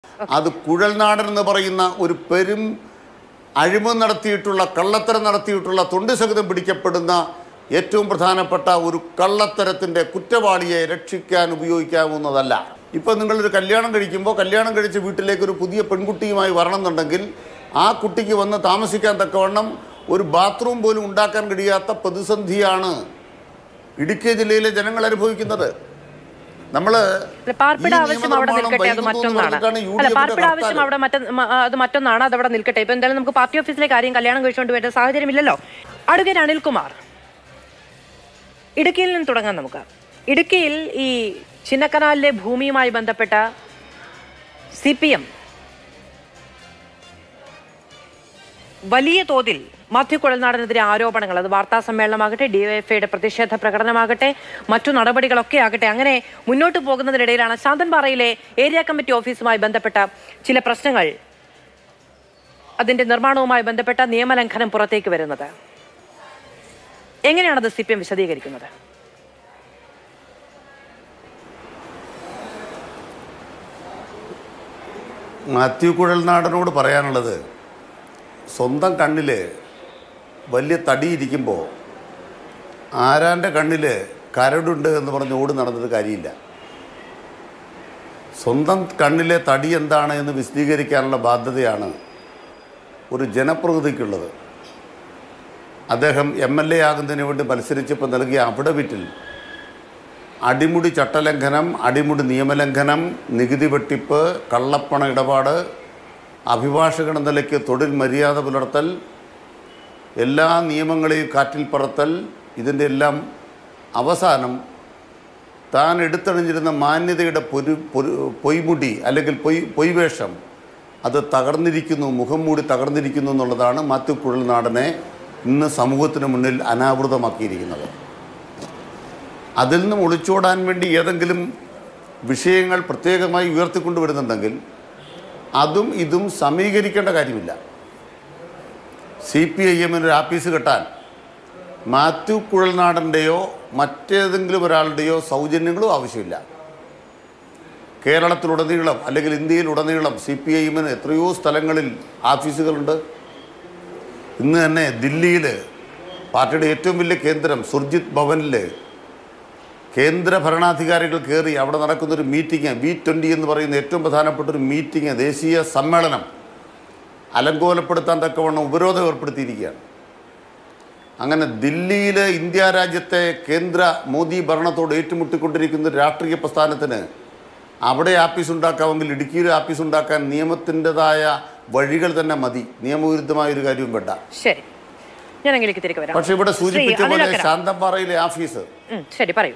അത് കുഴൽനാടൻ എന്ന് പറയുന്ന ഒരു പെരും അഴിമതി നടത്തിയിട്ടുള്ള കള്ളത്തരം നടത്തിയിട്ടുള്ള തൊണ്ടി സഹിതം പിടിക്കപ്പെടുന്ന ഏറ്റവും പ്രധാനപ്പെട്ട ഒരു കള്ളത്തരത്തിൻ്റെ കുറ്റവാളിയെ രക്ഷിക്കാൻ ഉപയോഗിക്കാവുന്നതല്ല ഇപ്പം നിങ്ങളൊരു കല്യാണം കഴിക്കുമ്പോൾ കല്യാണം കഴിച്ച് വീട്ടിലേക്ക് ഒരു പുതിയ പെൺകുട്ടിയുമായി വരണമെന്നുണ്ടെങ്കിൽ ആ കുട്ടിക്ക് വന്ന് താമസിക്കാൻ തക്കവണ്ണം ഒരു ബാത്റൂം പോലും ഉണ്ടാക്കാൻ കഴിയാത്ത പ്രതിസന്ധിയാണ് ഇടുക്കി ജില്ലയിലെ ജനങ്ങൾ അനുഭവിക്കുന്നത് നമ്മൾ അല്ല, പാർപ്പിട ആവശ്യം അവിടെ നിൽക്കട്ടെ അത് മറ്റൊന്നാണ് അല്ല പാർപ്പിട ആവശ്യം അവിടെ മറ്റ മ- അത് മറ്റൊന്നാണ് അത് അവിടെ നിൽക്കട്ടെ ഇപ്പൊ എന്തായാലും നമുക്ക് പാർട്ടി ഓഫീസിലെ കാര്യം കല്യാണം കഴിച്ചുകൊണ്ട് വരുന്ന സാഹചര്യമില്ലല്ലോ അഡ്വക്കേറ്റ് അനിൽകുമാർ ഇടുക്കിയിൽ നിന്ന് തുടങ്ങാം നമുക്ക് ഇടുക്കിയിൽ ഈ ചിന്നക്കനാലിലെ ഭൂമിയുമായി ബന്ധപ്പെട്ട സി പി എം വലിയ തോതിൽ മാത്യു കുഴൽനാടനെതിരെ ആരോപണങ്ങൾ അത് വാർത്താ സമ്മേളനമാകട്ടെ ഡിവൈഎഫ്ഐയുടെ പ്രതിഷേധ പ്രകടനമാകട്ടെ മറ്റു നടപടികളൊക്കെ ആകട്ടെ അങ്ങനെ മുന്നോട്ട് പോകുന്നതിനിടയിലാണ് ശാന്തൻപാറയിലെ ഏരിയ കമ്മിറ്റി ഓഫീസുമായി ബന്ധപ്പെട്ട ചില പ്രശ്നങ്ങൾ അതിന്റെ നിർമ്മാണവുമായി ബന്ധപ്പെട്ട നിയമലംഘനം പുറത്തേക്ക് വരുന്നത് എങ്ങനെയാണത് സി പി എം വിശദീകരിക്കുന്നത് മാത്യു കുഴൽനാടനോട് പറയാനുള്ളത് സ്വന്തം കണ്ണിൽ വലിയ തടിയിരിക്കുമ്പോൾ ആരാൻ്റെ കണ്ണിൽ കരടുണ്ട് എന്ന് പറഞ്ഞ് ഓടി നടന്നിട്ട് കാര്യമില്ല സ്വന്തം കണ്ണിലെ തടി എന്താണ് എന്ന് വിശദീകരിക്കാനുള്ള ബാധ്യതയാണ് ഒരു ജനപ്രതിനിധിക്കുള്ളത് അദ്ദേഹം എം എൽ എ ആകുന്നതിന് വേണ്ടി മത്സരിച്ചപ്പോൾ നൽകിയ അഫിഡവിറ്റിൽ അടിമുടി ചട്ടലംഘനം അടിമുടി നിയമലംഘനം നികുതി വെട്ടിപ്പ് കള്ളപ്പണ ഇടപാട് അഭിഭാഷകൻ എന്ന നിലയ്ക്ക് തൊഴിൽ മര്യാദ പുലർത്തൽ എല്ലാ നിയമങ്ങളെയും കാറ്റിൽ പറത്തൽ ഇതിൻ്റെ എല്ലാം അവസാനം താൻ എടുത്തണിഞ്ഞിരുന്ന മാന്യതയുടെ പൊരു പൊരു പൊയ്മുടി അല്ലെങ്കിൽ പൊയ് പൊയ്വേഷം അത് തകർന്നിരിക്കുന്നു മുഖം മൂടി തകർന്നിരിക്കുന്നു എന്നുള്ളതാണ് മാത്യു കുഴൽനാടനെ ഇന്ന് സമൂഹത്തിന് മുന്നിൽ അനാവൃതമാക്കിയിരിക്കുന്നത് അതിൽ നിന്നും ഒളിച്ചോടാൻ വേണ്ടി ഏതെങ്കിലും വിഷയങ്ങൾ പ്രത്യേകമായി ഉയർത്തിക്കൊണ്ടുവരുന്നുണ്ടെങ്കിൽ അതും ഇതും സമീകരിക്കേണ്ട കാര്യമില്ല സി പി ഐ എമ്മിന് ഒരു ആപ്പീസ് കെട്ടാൻ മാത്യു കുഴൽനാടൻ്റെയോ മറ്റേതെങ്കിലും ഒരാളുടെയോ സൗജന്യങ്ങളോ ആവശ്യമില്ല കേരളത്തിലുടനീളം അല്ലെങ്കിൽ ഇന്ത്യയിലുടനീളം സി പി ഐ എമ്മിന് എത്രയോ സ്ഥലങ്ങളിൽ ആഫീസുകളുണ്ട് ഇന്ന് തന്നെ ദില്ലിയിൽ പാർട്ടിയുടെ ഏറ്റവും വലിയ കേന്ദ്രം സുർജിത് ഭവനിൽ കേന്ദ്ര ഭരണാധികാരികൾ കയറി അവിടെ നടക്കുന്നൊരു മീറ്റിംഗ് വി ട്വൻ്റി എന്ന് പറയുന്ന ഏറ്റവും പ്രധാനപ്പെട്ട ഒരു മീറ്റിംഗ് ദേശീയ സമ്മേളനം അലങ്കോലപ്പെടുത്താൻ തക്കവണ്ണം ഉപരോധം ഏർപ്പെടുത്തിയിരിക്കുകയാണ് അങ്ങനെ ദില്ലിയിൽ ഇന്ത്യ രാജ്യത്തെ കേന്ദ്ര മോദി ഭരണത്തോട് ഏറ്റുമുട്ടിക്കൊണ്ടിരിക്കുന്ന ഒരു രാഷ്ട്രീയ പ്രസ്ഥാനത്തിന് അവിടെ ആപ്പീസ് ഉണ്ടാക്കാമെങ്കിൽ ഇടുക്കിയിൽ ആപ്പീസ് ഉണ്ടാക്കാൻ നിയമത്തിൻ്റെതായ വഴികൾ തന്നെ മതി നിയമവിരുദ്ധമായ ഒരു കാര്യവും വേണ്ട ശരി ഞാൻ അങ്ങനെയൊക്കെ തിരികെ വരാം പക്ഷെ ഇവിടെ ശ്രീ സൂചിപ്പിച്ച പോലെ അനിലക്കര. ശാന്തമ്പാറയിലെ ആഫീസ് ഉം, ശരി പറയൂ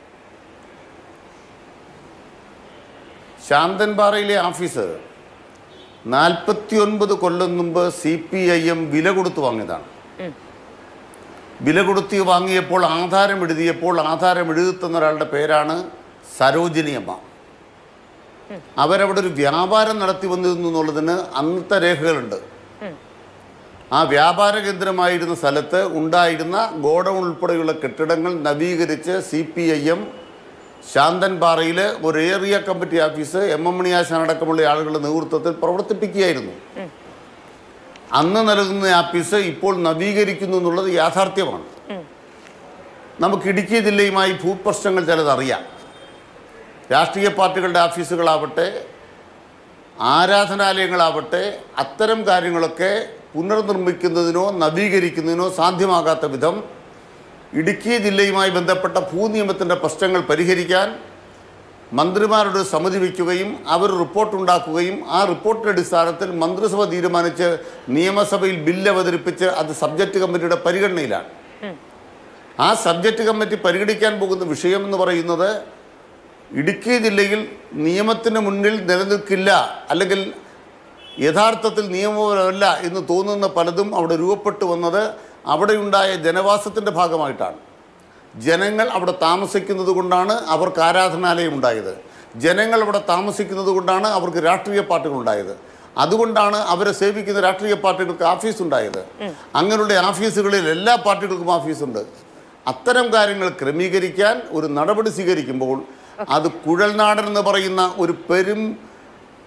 ശാന്തൻപാറയിലെ ഓഫീസ് നാൽപ്പത്തി ഒൻപത് കൊല്ലം മുമ്പ് സി പി ഐ എം വില കൊടുത്ത് വാങ്ങിയതാണ് വില കൊടുത്ത് വാങ്ങിയപ്പോൾ ആധാരം എഴുതിയപ്പോൾ ആധാരം എഴുതി തന്ന ഒരാളുടെ പേരാണ് സരോജിനി അമ്മ അവരവിടെ ഒരു വ്യാപാരം നടത്തി വന്നിരുന്നു എന്നുള്ളതിന് അന്നത്തെ രേഖകളുണ്ട് ആ വ്യാപാര കേന്ദ്രമായിരുന്ന സ്ഥലത്ത് ഉണ്ടായിരുന്ന ഗോഡൗൺ ഉൾപ്പെടെയുള്ള കെട്ടിടങ്ങൾ നവീകരിച്ച് സി പി ഐ എം ശാന്തൻപാറയിൽ ഒരു area committee office M M മണിയാശാൻ അടക്കമുള്ള ആളുകളുടെ നേതൃത്വത്തിൽ പ്രവർത്തിപ്പിക്കുകയായിരുന്നു അന്ന് നൽകുന്ന ആഫീസ് ഇപ്പോൾ നവീകരിക്കുന്നു എന്നുള്ളത് യാഥാർത്ഥ്യമാണ് നമുക്ക് ഇടുക്കി ജില്ലയുമായി ഭൂപ്രശ്നങ്ങൾ ചിലതറിയാം രാഷ്ട്രീയ പാർട്ടികളുടെ ഓഫീസുകളാവട്ടെ ആരാധനാലയങ്ങളാവട്ടെ അത്തരം കാര്യങ്ങളൊക്കെ പുനർനിർമ്മിക്കുന്നതിനോ നവീകരിക്കുന്നതിനോ സാധ്യമാകാത്ത വിധം ഇടുക്കി ജില്ലയുമായി ബന്ധപ്പെട്ട ഭൂനിയമത്തിൻ്റെ പ്രശ്നങ്ങൾ പരിഹരിക്കാൻ മന്ത്രിമാരുടെ സമിതി വയ്ക്കുകയും അവർ റിപ്പോർട്ട് ഉണ്ടാക്കുകയും ആ റിപ്പോർട്ടിൻ്റെ അടിസ്ഥാനത്തിൽ മന്ത്രിസഭ തീരുമാനിച്ച് നിയമസഭയിൽ ബില്ല് അവതരിപ്പിച്ച് അത് സബ്ജക്റ്റ് കമ്മിറ്റിയുടെ പരിഗണനയിലാണ് ആ സബ്ജക്റ്റ് കമ്മിറ്റി പരിഗണിക്കാൻ പോകുന്ന വിഷയം എന്ന് പറയുന്നത് ഇടുക്കി ജില്ലയിൽ നിയമത്തിന് മുന്നിൽ നിലനിൽക്കില്ല അല്ലെങ്കിൽ യഥാർത്ഥത്തിൽ നിയമപരമല്ല എന്ന് തോന്നുന്ന പലതും അവിടെ രൂപപ്പെട്ടു വന്നത് അവിടെയുണ്ടായ ജനവാസത്തിൻ്റെ ഭാഗമായിട്ടാണ് ജനങ്ങൾ അവിടെ താമസിക്കുന്നത് കൊണ്ടാണ് അവർക്ക് ആരാധനാലയം ഉണ്ടായത് ജനങ്ങൾ അവിടെ താമസിക്കുന്നത് കൊണ്ടാണ് അവർക്ക് രാഷ്ട്രീയ പാർട്ടികൾ ഉണ്ടായത് അതുകൊണ്ടാണ് അവരെ സേവിക്കുന്ന രാഷ്ട്രീയ പാർട്ടികൾക്ക് ഓഫീസ് ഉണ്ടായത് അങ്ങനെയുള്ള ഓഫീസുകളിൽ എല്ലാ പാർട്ടികൾക്കും ഓഫീസുണ്ട് അത്തരം കാര്യങ്ങൾ ക്രമീകരിക്കാൻ ഒരു നടപടി സ്വീകരിക്കുമ്പോൾ അത് കുഴൽനാടൻ എന്ന് പറയുന്ന ഒരു പെരും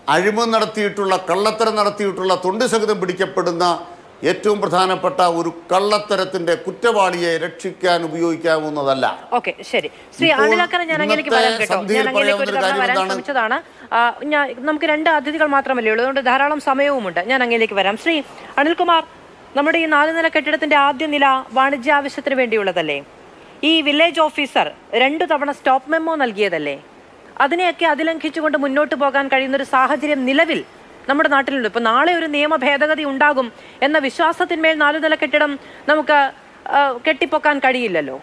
അഴിമതി നടത്തിയിട്ടുള്ള കള്ളത്തരം നടത്തിയിട്ടുള്ള തൊണ്ടി സഹിതം പിടിക്കപ്പെടുന്ന ഏറ്റവും പ്രധാനപ്പെട്ട ഒരു കള്ളത്തരത്തിന്റെ കുറ്റവാളിയെ രക്ഷിക്കാൻ ഉപയോഗിക്കാവുന്നതല്ല ഓക്കെ ശരി ശ്രീ ഇപ്പോൾ അനിലക്കര ഞാൻ അങ്ങനെയൊക്കെ ഇന്നത്തെ വരാം കേട്ടോ സന്ധ്യയിൽ ഞാൻ അങ്ങനെയൊക്കെ ഒരു പറയാവുന്ന തവണ കാര്യം വരാൻ എന്താണ്? ശ്രമിച്ചതാണ് ആ, ഞാൻ നമുക്ക് രണ്ട് അതിഥികൾ മാത്രമല്ലേ ഉള്ളൂ അതുകൊണ്ട് ധാരാളം സമയവുമുണ്ട് ഞാൻ അങ്ങനെയൊക്കെ വരാം ശ്രീ അനിൽകുമാർ നമ്മുടെ ഈ നാല് നില കെട്ടിടത്തിന്റെ ആദ്യ നില വാണിജ്യ ആവശ്യത്തിന് വേണ്ടിയുള്ളതല്ലേ ഈ വില്ലേജ് ഓഫീസർ രണ്ടു തവണ സ്റ്റോപ്പ് മെമ്മോ നൽകിയതല്ലേ അതിനെയൊക്കെ അതിലംഘിച്ചുകൊണ്ട് മുന്നോട്ട് പോകാൻ കഴിയുന്ന ഒരു സാഹചര്യം നിലവിൽ നമ്മുടെ നാട്ടിലുണ്ട് ഇപ്പൊ നാളെ ഒരു നിയമ ഭേദഗതി ഉണ്ടാകും എന്ന വിശ്വാസത്തിന്മേൽ നാലു നില കെട്ടിടം നമുക്ക് ആ, കെട്ടിപ്പൊക്കാൻ കഴിയില്ലല്ലോ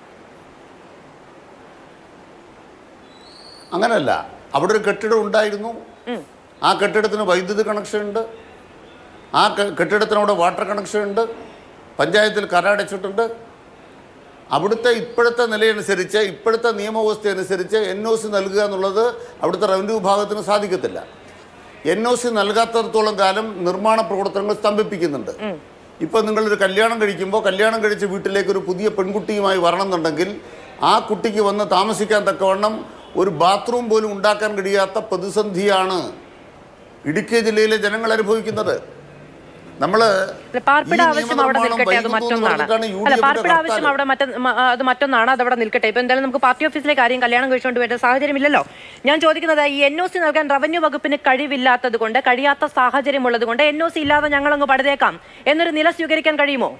അങ്ങനല്ല അവിടെ ഒരു കെട്ടിടം ഉണ്ടായിരുന്നു ആ കെട്ടിടത്തിന് വൈദ്യുതി കണക്ഷൻ ഉണ്ട് ആ കെ- കെട്ടിടത്തിന് അവിടെ വാട്ടർ കണക്ഷൻ ഉണ്ട് പഞ്ചായത്തിൽ കരടച്ചിട്ടുണ്ട് അവിടുത്തെ ഇപ്പോഴത്തെ നിലയനുസരിച്ച് ഇപ്പോഴത്തെ നിയമവ്യവസ്ഥ അനുസരിച്ച് എൻ ഒ സി നൽകുക എന്നുള്ളത് അവിടുത്തെ റവന്യൂ വിഭാഗത്തിന് സാധിക്കത്തില്ല എൻ ഒ സി നൽകാത്തടത്തോളം കാലം നിർമ്മാണ പ്രവർത്തനങ്ങൾ സ്തംഭിപ്പിക്കുന്നുണ്ട് ഇപ്പം നിങ്ങളൊരു കല്യാണം കഴിക്കുമ്പോൾ കല്യാണം കഴിച്ച വീട്ടിലേക്ക് ഒരു പുതിയ പെൺകുട്ടിയുമായി വരണമെന്നുണ്ടെങ്കിൽ ആ കുട്ടിക്ക് വന്ന് താമസിക്കാൻ തക്കവണ്ണം ഒരു ബാത്റൂം പോലും ഉണ്ടാക്കാൻ കഴിയാത്ത പ്രതിസന്ധിയാണ് ഇടുക്കി ജില്ലയിലെ ജനങ്ങൾ അനുഭവിക്കുന്നത് നമ്മൾ അല്ല, പാർപ്പിട ആവശ്യം അവിടെ നിൽക്കട്ടെ അത് മറ്റൊന്നാണ് അല്ല പാർപ്പിട ആവശ്യം അവിടെ മറ്റ മ- ആ, അത് മറ്റൊന്നാണ് അത് അവിടെ നിൽക്കട്ടെ ഇപ്പൊ എന്തായാലും നമുക്ക് പാർട്ടി ഓഫീസിലെ കാര്യം കല്യാണം കഴിച്ചുകൊണ്ട് വരുന്ന സാഹചര്യമില്ലല്ലോ ഞാൻ ചോദിക്കുന്നത് ഈ എൻ ഒ സി നൽകാൻ റവന്യൂ വകുപ്പിന് കഴിവില്ലാത്തത് കൊണ്ട് കഴിയാത്ത സാഹചര്യം ഉള്ളത് കൊണ്ട് എൻ ഒ സി ഇല്ലാതെ ഞങ്ങൾ അങ്ങ് പടുതേക്കാം എന്നൊരു നില സ്വീകരിക്കാൻ കഴിയുമോ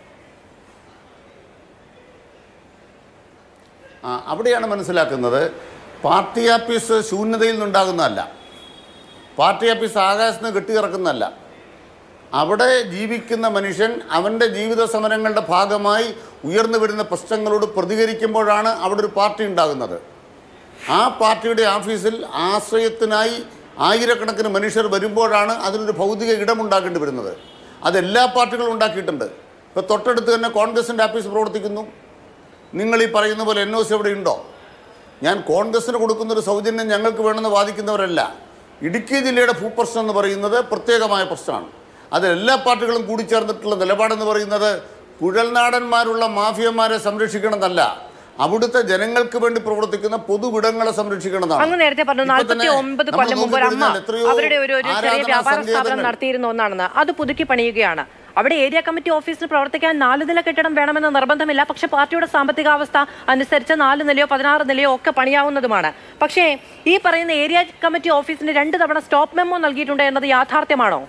ആ, അവിടെയാണ് മനസ്സിലാക്കുന്നത് പാർട്ടി ആഫീസ് ശൂന്യതയിൽ നിന്നുണ്ടാകുന്നതല്ല പാർട്ടി ആഫീസ് ആകാശത്ത് നിന്ന് കെട്ടിയിറക്കുന്നതല്ല അവിടെ ജീവിക്കുന്ന മനുഷ്യൻ അവൻ്റെ ജീവിത സമരങ്ങളുടെ ഭാഗമായി ഉയർന്നു വരുന്ന പ്രശ്നങ്ങളോട് പ്രതികരിക്കുമ്പോഴാണ് അവിടെ ഒരു പാർട്ടി ഉണ്ടാകുന്നത് ആ പാർട്ടിയുടെ ഓഫീസിൽ ആശ്രയത്തിനായി ആയിരക്കണക്കിന് മനുഷ്യർ വരുമ്പോഴാണ് അതിനൊരു ഭൗതിക ഇടമുണ്ടാക്കേണ്ടി വരുന്നത് അതെല്ലാ പാർട്ടികളും ഉണ്ടാക്കിയിട്ടുണ്ട് ഇപ്പോൾ തൊട്ടടുത്ത് തന്നെ കോൺഗ്രസിൻ്റെ ഓഫീസ് പ്രവർത്തിക്കുന്നു നിങ്ങൾ ഈ പറയുന്ന പോലെ എൻ ഒ സി അവിടെ ഉണ്ടോ ഞാൻ കോൺഗ്രസിന് കൊടുക്കുന്നൊരു സൗജന്യം ഞങ്ങൾക്ക് വേണമെന്ന് വാദിക്കുന്നവരല്ല ഇടുക്കി ജില്ലയുടെ ഭൂപ്രശ്നം എന്ന് പറയുന്നത് പ്രത്യേകമായ പ്രശ്നമാണ് അത് എല്ലാ പാർട്ടികളും കൂടിച്ചേർന്നിട്ടുള്ള നിലപാടെന്ന് പറയുന്നത് കുഴൽനാടന്മാരുള്ള മാഫിയന്മാരെ സംരക്ഷിക്കണമെന്നല്ല അവിടുത്തെ ജനങ്ങൾക്ക് വേണ്ടി പ്രവർത്തിക്കുന്ന പൊതുവിടങ്ങളെ സംരക്ഷിക്കണമെന്നാണ് അങ്ങ് നേരത്തെ പറഞ്ഞു ഇപ്പൊ നാൽപ്പത്തി തന്നെ ഒമ്പത് നമ്മൾ കൊല്ലം മുമ്പ് ഒരു അമ്മ നോക്കിക്കഴിഞ്ഞാൽ എത്രയോ അവരുടെ ഒരു ഒരു ചെറിയ ആരാധനാ വ്യാപാര സ്ഥാപനം സങ്കേതങ്ങൾ. നടത്തിയിരുന്ന ഒന്നാണെന്ന് അത് പുതുക്കി പണിയുകയാണ് അവിടെ ഏരിയ കമ്മിറ്റി ഓഫീസിൽ പ്രവർത്തിക്കാൻ നാല് നില കെട്ടിടം വേണമെന്ന് നിർബന്ധമില്ല പക്ഷെ പാർട്ടിയുടെ സാമ്പത്തികാവസ്ഥ അനുസരിച്ച് നാല് നിലയോ പതിനാറ് നിലയോ ഒക്കെ പണിയാവുന്നതുമാണ് പക്ഷേ ഈ പറയുന്ന ഏരിയ കമ്മിറ്റി ഓഫീസിന് രണ്ട് തവണ സ്റ്റോപ്പ് മെമ്മോ നൽകിയിട്ടുണ്ട് എന്നത് യാഥാർത്ഥ്യമാണോ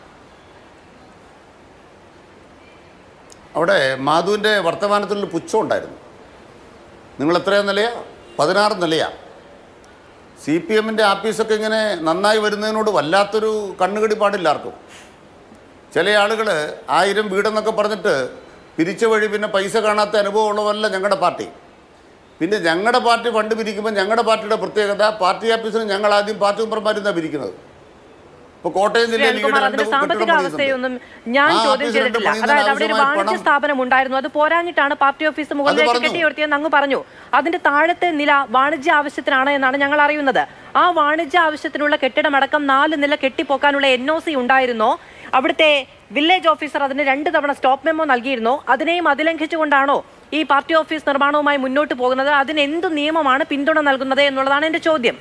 അവിടെ മാധുവിൻ്റെ വർത്തമാനത്തിലൊരു പുച്ഛം ഉണ്ടായിരുന്നു നിങ്ങൾ എത്രയാ നിലയാ പതിനാറ് നിലയാ സി പി എമ്മിൻ്റെ ആഫീസൊക്കെ ഇങ്ങനെ നന്നായി വരുന്നതിനോട് വല്ലാത്തൊരു കണ്ണുകടി പാടില്ല ആർക്കും ചില ആളുകൾ ആയിരം വീടെന്നൊക്കെ പറഞ്ഞിട്ട് പിരിച്ച വഴി പിന്നെ പൈസ കാണാത്ത അനുഭവമുള്ളവല്ല ഞങ്ങളുടെ പാർട്ടി പിന്നെ ഞങ്ങളുടെ പാർട്ടി ഫണ്ട് പിരിക്കുമ്പോൾ ഞങ്ങളുടെ പാർട്ടിയുടെ പ്രത്യേകത പാർട്ടി ഓഫീസിന് ഞങ്ങൾ ആദ്യം പാർട്ടി മെമ്പർമാരുന്നാണ് പിരിക്കുന്നത് ഇപ്പോൾ കോട്ടയം ശ്രീ ജില്ലയിൽ ഈയിടെ അനിൽകുമാർ രണ്ട് അതിന്റെ സാമ്പത്തിക കെട്ടിടം അവസ്ഥയൊന്നും പണിയുന്നുണ്ട്. ഞാൻ ആ ചോദ്യം ഓഫീസിൽ രണ്ട് ചെയ്തിട്ടില്ല പണിയുന്നതിന് അതായത് അവിടെ ഒരു ആവശ്യമായ വാണിജ്യ പണം സ്ഥാപനം ഉണ്ടായിരുന്നു അത് പോരാഞ്ഞിട്ടാണ് പാർട്ടി ഓഫീസ് മുകളിലേക്ക് പറഞ്ഞു. കെട്ടി ഉയർത്തിയെന്ന് അങ്ങ് പറഞ്ഞു അതിന്റെ താഴത്തെ നില വാണിജ്യ ആവശ്യത്തിനാണ് എന്നാണ് ഞങ്ങൾ അറിയുന്നത് ആ വാണിജ്യ ആവശ്യത്തിനുള്ള കെട്ടിടമടക്കം നാല് നില കെട്ടിപ്പോക്കാനുള്ള എൻ ഒ സി ഉണ്ടായിരുന്നോ അവിടുത്തെ വില്ലേജ് ഓഫീസർ അതിന് രണ്ട് തവണ സ്റ്റോപ്പ് മെമ്മോ നൽകിയിരുന്നോ അതിനെയും അതിലംഘിച്ചുകൊണ്ടാണോ ഈ പാർട്ടി ഓഫീസ് നിർമ്മാണവുമായി മുന്നോട്ട് പോകുന്നത് അതിന് എന്ത് നിയമമാണ് പിന്തുണ നൽകുന്നത് എന്നുള്ളതാണ് എന്റെ ചോദ്യം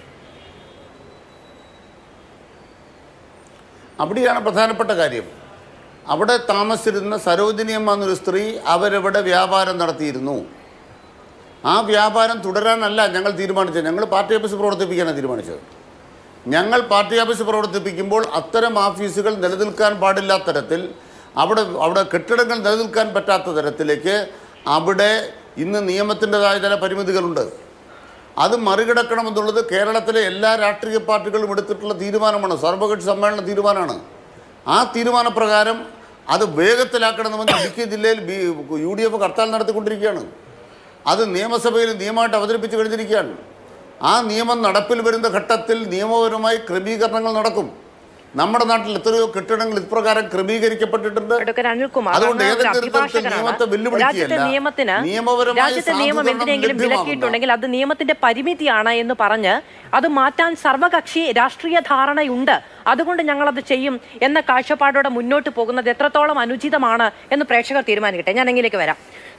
അവിടെയാണ് പ്രധാനപ്പെട്ട കാര്യം അവിടെ താമസിച്ചിരുന്ന സരോജിനി അമ്മ എന്നൊരു സ്ത്രീ അവരവിടെ വ്യാപാരം നടത്തിയിരുന്നു ആ വ്യാപാരം തുടരാനല്ല ഞങ്ങൾ തീരുമാനിച്ചത് ഞങ്ങൾ പാർട്ടി ഓഫീസ് പ്രവർത്തിപ്പിക്കാനാണ് തീരുമാനിച്ചത് ഞങ്ങൾ പാർട്ടി ഓഫീസ് പ്രവർത്തിപ്പിക്കുമ്പോൾ അത്തരം ഓഫീസുകൾ നിലനിൽക്കാൻ പാടില്ലാത്ത തരത്തിൽ അവിടെ അവിടെ കെട്ടിടങ്ങൾ നിലനിൽക്കാൻ പറ്റാത്ത തരത്തിലേക്ക് അവിടെ ഇന്ന് നിയമത്തിൻ്റെതായ ചില പരിമിതികളുണ്ട് അത് മറികടക്കണമെന്നുള്ളത് കേരളത്തിലെ എല്ലാ രാഷ്ട്രീയ പാർട്ടികളും എടുത്തിട്ടുള്ള തീരുമാനമാണ് സർവകക്ഷി സമ്മേളന തീരുമാനമാണ് ആ തീരുമാനപ്രകാരം അത് വേഗത്തിലാക്കണമെന്ന് ഇടുക്കി ജില്ലയിൽ B U D F hartal നടത്തിക്കൊണ്ടിരിക്കുകയാണ് അത് നിയമസഭയിൽ നിയമമായിട്ട് അവതരിപ്പിച്ച് കഴിഞ്ഞിരിക്കുകയാണ് ആ നിയമം നടപ്പിൽ വരുന്ന ഘട്ടത്തിൽ നിയമപരമായി ക്രമീകരണങ്ങൾ നടക്കും നമ്മുടെ നാട്ടിൽ എത്രയോ കെട്ടിടങ്ങൾ ഇപ്രകാരം ക്രമീകരിക്കപ്പെട്ടിട്ടുണ്ട് ഡോക്ടർ അനിൽകുമാർ അതുകൊണ്ട് അങ്ങ് ഒരു ഏതെങ്കിലും തരത്തിൽ അഭിഭാഷകനാണ്. നിയമത്തെ വെല്ലുവിളിക്കുകയല്ല. രാജ്യത്തെ നിയമത്തിന് നിയമപരമായി രാജ്യത്തെ നിയമം സാധുതരണം എന്തിനെങ്കിലും ലഭ്യമാകുന്ന വിലക്കിയിട്ടുണ്ടെങ്കിൽ അത് നിയമത്തിന്റെ പരിമിതിയാണ് എന്ന് പറഞ്ഞ് അത് മാറ്റാൻ സർവകക്ഷി രാഷ്ട്രീയ ധാരണയുണ്ട് അതുകൊണ്ട് ഞങ്ങൾ അത് ചെയ്യും എന്ന കാഴ്ചപ്പാടോടെ മുന്നോട്ട് പോകുന്നത് എത്രത്തോളം അനുചിതമാണ് എന്ന് പ്രേക്ഷകർ തീരുമാനിക്കട്ടെ ഞാൻ എങ്കിലേക്ക് വരാം